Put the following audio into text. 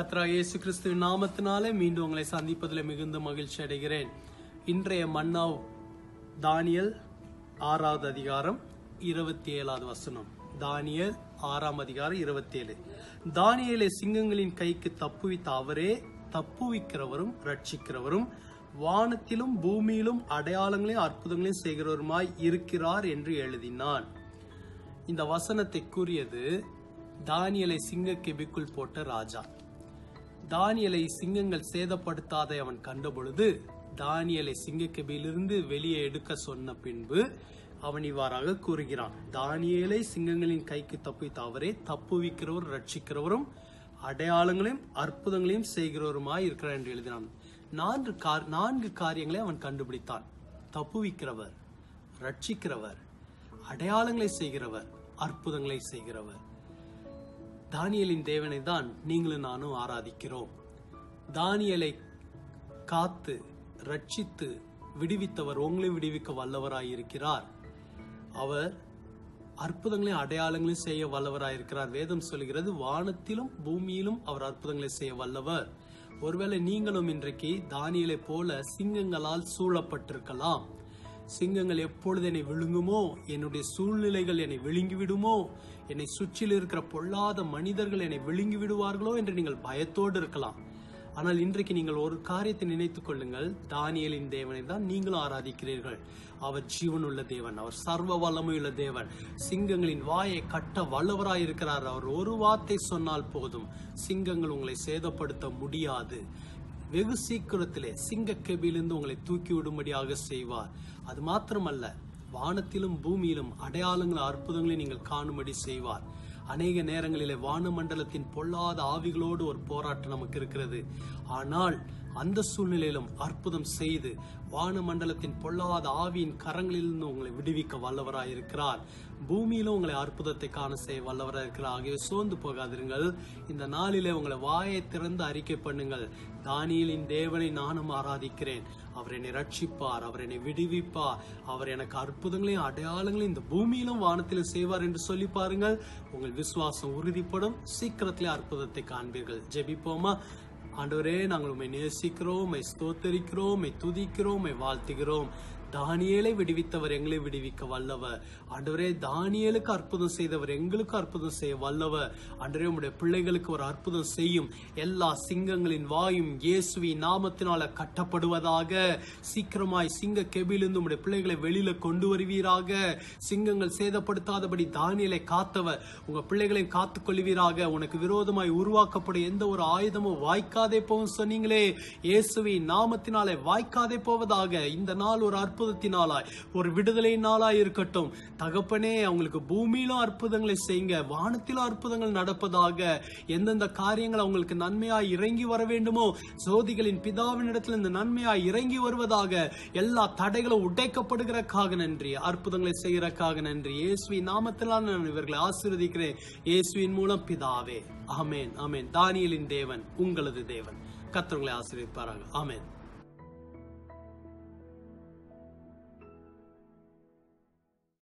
கத்ரா இயேசு கிறிஸ்துவின் நாமத்தினாலே மீண்டும் உங்களை சந்திப்பதில் மிகுந்த மகிழ்ச்சி அடைகிறேன் இன்றைய மன்னாவ் தானியல் ஆறாவது அதிகாரம் இருபத்தி ஏழாவது வசனம் தானியல் ஆறாம் அதிகாரம் இருபத்தி ஏழு தானியலை சிங்கங்களின் கைக்கு தப்புவித்த அவரே தப்புவிக்கிறவரும் ரட்சிக்கிறவரும் வானத்திலும் பூமியிலும் அடையாளங்களையும் அற்புதங்களையும் செய்கிறவருமாய் இருக்கிறார் என்று எழுதினான் இந்த வசனத்தை கூறியது தானியலை சிங்க கெபிக்குள் போட்ட ராஜா தானியலை சிங்கங்கள் சேதப்படுத்தாதை அவன் கண்டபொழுது தானியலை சிங்கக்கெபியிலிருந்து வெளியே எடுக்க சொன்ன பின்பு அவன் இவ்வாறாக கூறுகிறான் தானியலை சிங்கங்களின் கைக்கு தப்பித்த அவரே தப்புவிக்கிறவர் ரட்சிக்கிறவரும் அடையாளங்களையும் அற்புதங்களையும் செய்கிறவருமாய் இருக்கிறார் என்று எழுதினான் நான்கு கார் நான்கு காரியங்களை அவன் கண்டுபிடித்தான் தப்புவிக்கிறவர் ரட்சிக்கிறவர் அடையாளங்களை செய்கிறவர் அற்புதங்களை செய்கிறவர் தானியலின் தேவனை தான் நீங்களும் நானும் ஆராதிக்கிறோம் தானியலை காத்து ரட்சித்து விடுவித்தவர் உங்களை விடுவிக்க வல்லவராயிருக்கிறார் அவர் அற்புதங்களையும் அடையாளங்களையும் செய்ய வல்லவராயிருக்கிறார் வேதம் சொல்கிறது வானத்திலும் பூமியிலும் அவர் அற்புதங்களை செய்ய வல்லவர் ஒருவேளை நீங்களும் இன்றைக்கு தானியலை போல சிங்கங்களால் சூழப்பட்டிருக்கலாம் சிங்கங்கள் எப்பொழுது என்னை விழுங்குமோ என்னுடைய சூழ்நிலைகள் என்னை விழுங்கி விடுமோ என்னை சுற்றில் இருக்கிற பொல்லாத மனிதர்கள் என்னை விழுங்கி விடுவார்களோ என்று நீங்கள் பயத்தோடு இருக்கலாம் ஆனால் இன்றைக்கு நீங்கள் ஒரு காரியத்தை நினைத்துக் கொள்ளுங்கள் தானியலின் தேவனை தான் நீங்களும் ஆராதிக்கிறீர்கள் அவர் ஜீவனுள்ள தேவன் அவர் சர்வ வல்லமையுள்ள தேவன் சிங்கங்களின் வாயை கட்ட வல்லவராயிருக்கிறார் அவர் ஒரு வார்த்தை சொன்னால் போதும் சிங்கங்கள் உங்களை சேதப்படுத்த முடியாது வெகு சீக்கிரத்திலே சிங்கக்கெபியிலிருந்து உங்களை தூக்கி விடும்படியாக செய்வார் அது மாத்திரமல்ல வானத்திலும் பூமியிலும் அடையாளங்கள் அற்புதங்களை நீங்கள் காணும்படி செய்வார் அநேக நேரங்களிலே வானமண்டலத்தின் பொல்லாத ஆவிகளோடு ஒரு போராட்டம் நமக்கு இருக்கிறது ஆனால் அந்த சூழ்நிலையிலும் அற்புதம் செய்து வானமண்டலத்தின் பொல்லாத ஆவியின் கரங்களிலிருந்து உங்களை விடுவிக்க வல்லவராயிருக்கிறார் பூமியிலும் உங்களை அற்புதத்தை காண செய்ய வல்லவராக இருக்கிறார் ஆகிய சோர்ந்து போகாதிருங்கள் இந்த நாளிலே உங்களை வாயை திறந்து அறிக்கை பண்ணுங்கள் தானியலின் தேவனை நானும் ஆராதிக்கிறேன் அவர் என்னை ரட்சிப்பார் அவர் என்னை விடுவிப்பார் அவர் எனக்கு அற்புதங்களையும் அடையாளங்களையும் இந்த பூமியிலும் வானத்திலும் செய்வார் என்று சொல்லி பாருங்கள் உங்கள் விசுவாசம் உறுதிப்படும் சீக்கிரத்திலே அற்புதத்தை காண்பீர்கள் ஜெபிப்போமா ஆண்டவரே நாங்கள் உண்மை நேசிக்கிறோம் உண்மை ஸ்தோத்தரிக்கிறோம் உண்மை துதிக்கிறோம் உண்மை வாழ்த்துகிறோம் தானியேலை விடுவித்தவர் எங்களை விடுவிக்க வல்லவர் ஆண்டவரே தானியேலுக்கு அற்புதம் செய்தவர் எங்களுக்கு அற்புதம் செய்ய வல்லவர் ஆண்டவரே உம்முடைய பிள்ளைகளுக்கு ஒரு அற்புதம் செய்யும் எல்லா சிங்கங்களின் வாயும் இயேசுவின் நாமத்தினால கட்டப்படுவதாக சீக்கிரமாய் சிங்க கெபிலிருந்து உம்முடைய பிள்ளைகளை வெளியில கொண்டு வருவீராக சிங்கங்கள் சேதப்படுத்தாதபடி தானியலை காத்தவர் உங்க பிள்ளைகளையும் காத்துக் கொள்வீராக உனக்கு விரோதமாய் உருவாக்கப்படும் எந்த ஒரு ஆயுதமும் வாய்க்காதே போகும் சொன்னீங்களே இயேசுவின் நாமத்தினாலே வாய்க்காதே போவதாக இந்த நாள் ஒரு அற்புதத்தினாலாய் ஒரு விடுதலை நாளாய் இருக்கட்டும் தகப்பனே அவங்களுக்கு பூமியிலும் அற்புதங்களை செய்யுங்க வானத்திலும் அற்புதங்கள் நடப்பதாக எந்தெந்த காரியங்கள் அவங்களுக்கு நன்மையாய் இறங்கி வர வேண்டுமோ சோதிகளின் பிதாவினிடத்தில் இந்த நன்மையாய் இறங்கி வருவதாக எல்லா தடைகளும் உடைக்கப்படுகிறக்காக நன்றி அற்புதங்களை செய்யறக்காக நன்றி இயேசுவின் நாமத்தினால் நான் இவர்களை ஆசீர்வதிக்கிறேன் இயேசுவின் மூலம் பிதாவே ஆமென் ஆமென் தானியலின் தேவன் உங்களது தேவன் கத்தவங்களை ஆசீர்வதிப்பாராக ஆமென்